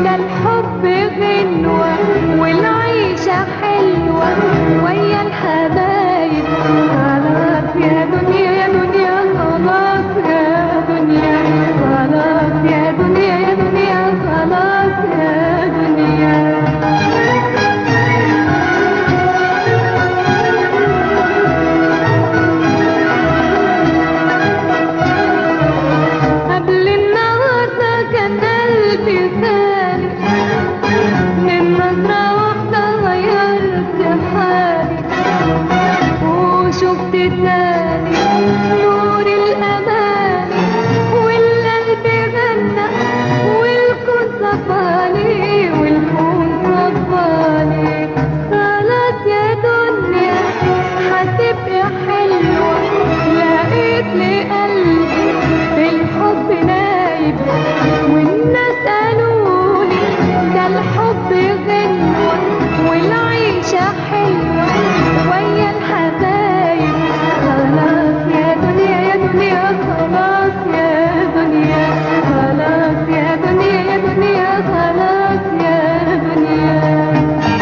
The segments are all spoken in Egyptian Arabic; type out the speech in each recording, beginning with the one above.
ده الحب غنوة والعيشة حلوة ويا الحبايب خلاص يا دنيا يا دنيا خلاص يا دنيا خلاص يا دنيا يا دنيا خلاص يا دنيا قبل النهارده كان قلبي خالي من نظرة واحدة غيرت حالي وشفت تاني نور الأمان والقلب غنى والكون صفالي والكون صفالي خلاص يا دنيا هتبقى حلوة لقيت لقلبي الحب نايب والناس قالولي ده الحب غنوة والعيشة حلوة ويا الحبايب خلاص يا دنيا يا دنيا خلاص يا دنيا خلاص يا دنيا يا دنيا خلاص يا دنيا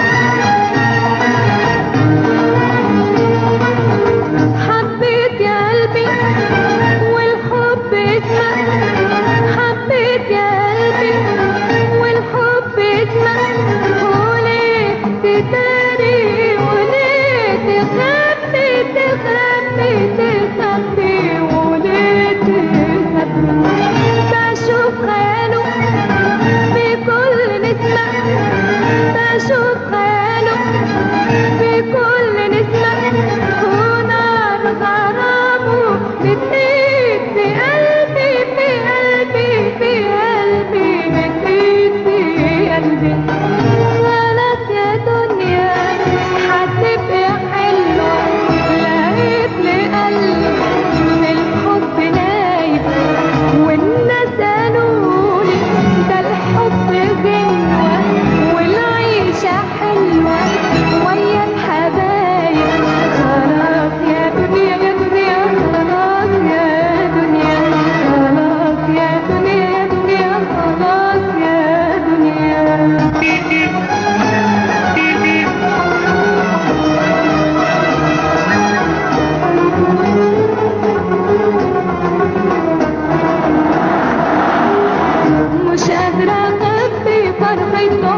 حبيت يا قلبي والحب اسمك حبيت يا قلبي والحب اسمك وليه تداري وليه تخبي تخبي تخبي وليه تخبي بشوف خياله في كل نسمة بشوف خياله في كل نسمة ونار غرامه بتزيد في قلبي في قلبي في قلبي بتزيد في قلبي خلاص يا دنيا هتبقى حلوة لقيت لقلبي الحب نايب والناس قالولي ده الحب غنوة والعيشة حلوة ويا الحبايب خلاص يا دنيا يا دنيا خلاص يا دنيا خلاص يا دنيا يا دنيا خلاص يا دنيا مش قادرة أخبي فرحة